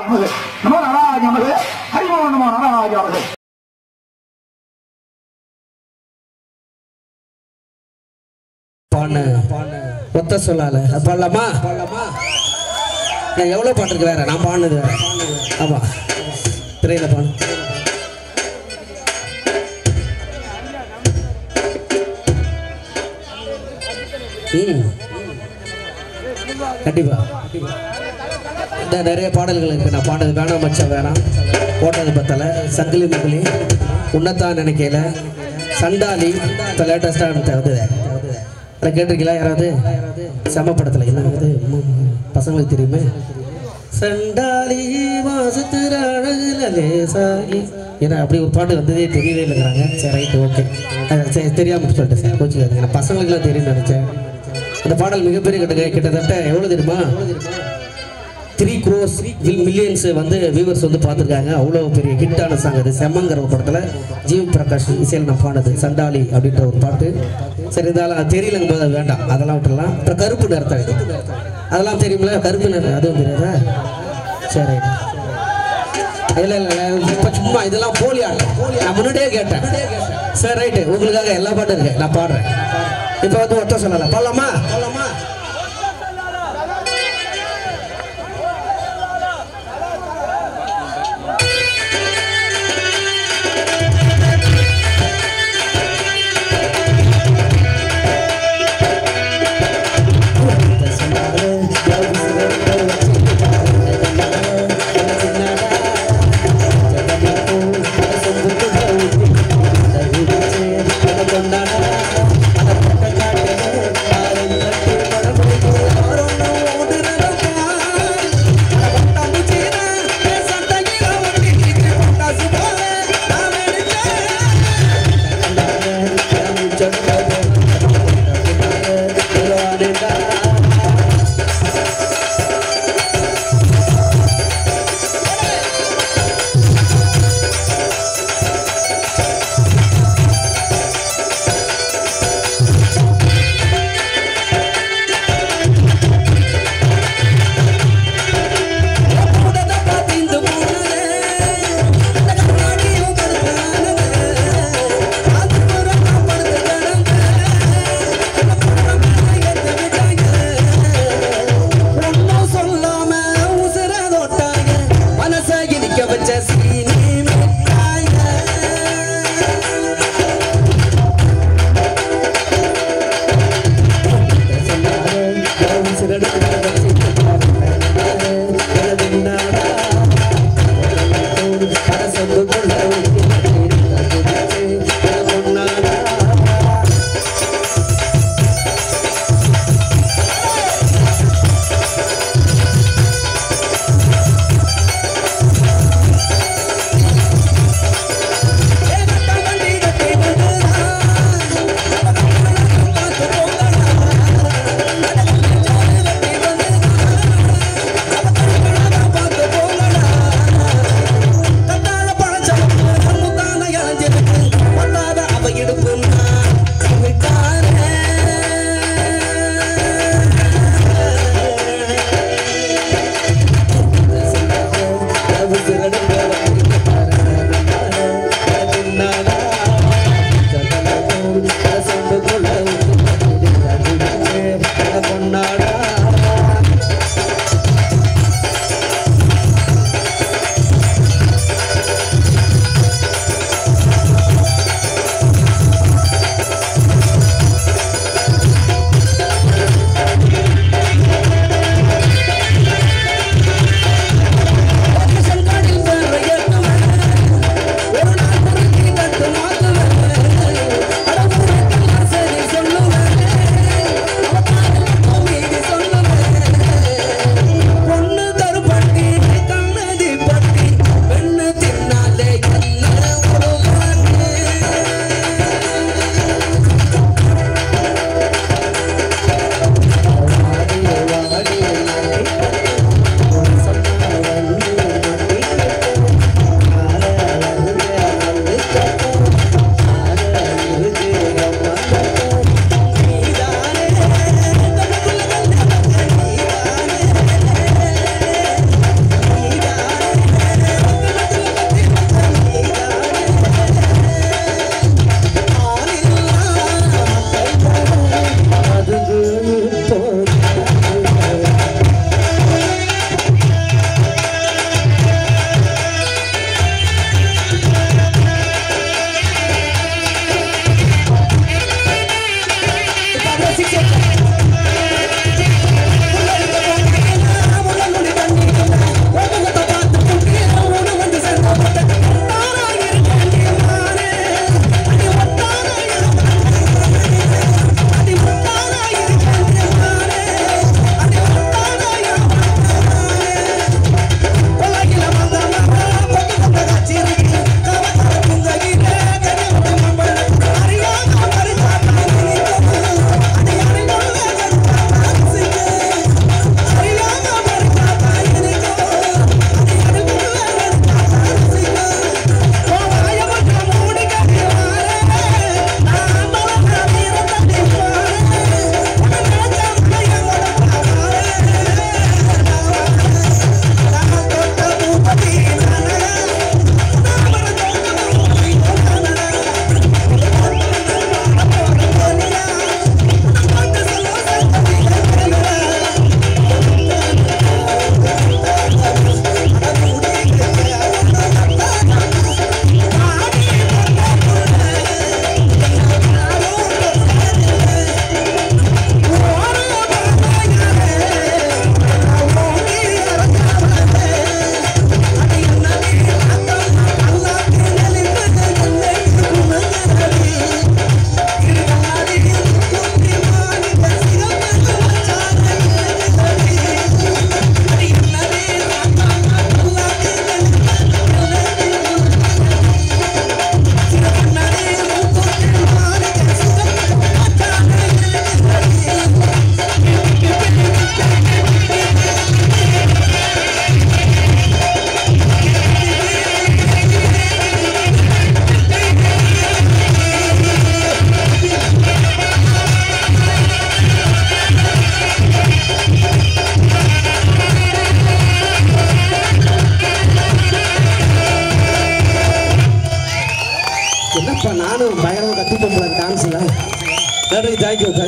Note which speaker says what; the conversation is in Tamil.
Speaker 1: நமது நமோ நாராஜ நமது ஹரிமோ நமோ நாராஜ நமது
Speaker 2: பாடு ஒத்த சொல்லால அது பாடலாமா நான் எவ்வளோ பாட்டு இருக்கு வேற நான் பாடினது வேற ஆமா திரையில பாடு ம் கண்டிப்பா இந்த நிறைய பாடல்கள் இருக்கு நான் பாடுறது வேணாம் மச்சான் வேணாம் போட்டது பத்தல சங்கிலி முகிலி உன்னத்தான் நினைக்கல சண்டாலி இப்போ லேட்டஸ்டாக வந்து அதை கேட்டிருக்கீங்களா யாராவது செம படத்தில் என்ன வந்து பசங்களுக்கு தெரியுமே சண்டாலி மாசத்துல அழகுல லேசாகி ஏன்னா அப்படி ஒரு பாட்டு வந்ததே தெரியவே இல்லைங்கிறாங்க சரி ரைட்டு ஓகே சரி தெரியாமல் சொல்லிட்டேன் சார் கோச்சிக்காதீங்க நான் பசங்களுக்குலாம் தெரியும்னு நினச்சேன் அந்த பாடல் மிகப்பெரிய கிட்ட கிட்டத்தட்ட எவ்வளோ தெரியுமா த்ரீ க்ரோஸ் மில்லியன்ஸ் வந்து வியூவர்ஸ் வந்து பார்த்துருக்காங்க அவ்வளோ பெரிய ஹிட்டான சாங் அது செம்மங்கிற ஒரு படத்தில் ஜீவ் பிரகாஷ் இசையில் நான் பாடுது சண்டாளி அப்படின்ற ஒரு பாட்டு சரி இருந்தாலும் அது தெரியலங்கும் போது அது வேண்டாம் அதெல்லாம் விட்டுடலாம் அப்புறம் கருப்பு நிறத்தை இது அதெல்லாம் தெரியுமில்ல கருப்பு நிறம் அதுவும் தெரியாதா சரி இல்லை இல்லை இப்போ சும்மா இதெல்லாம் போலி ஆட்டம் நான் முன்னாடியே கேட்டேன் சரி ரைட்டு உங்களுக்காக எல்லா பாட்டும் இருக்கு நான் பாடுறேன் இப்போ வந்து ஒத்த சொல்லலாம் பாடலாமா பாடலாமா கொண்டாட நன்றி தேங்க்யூ தேங்க்யூ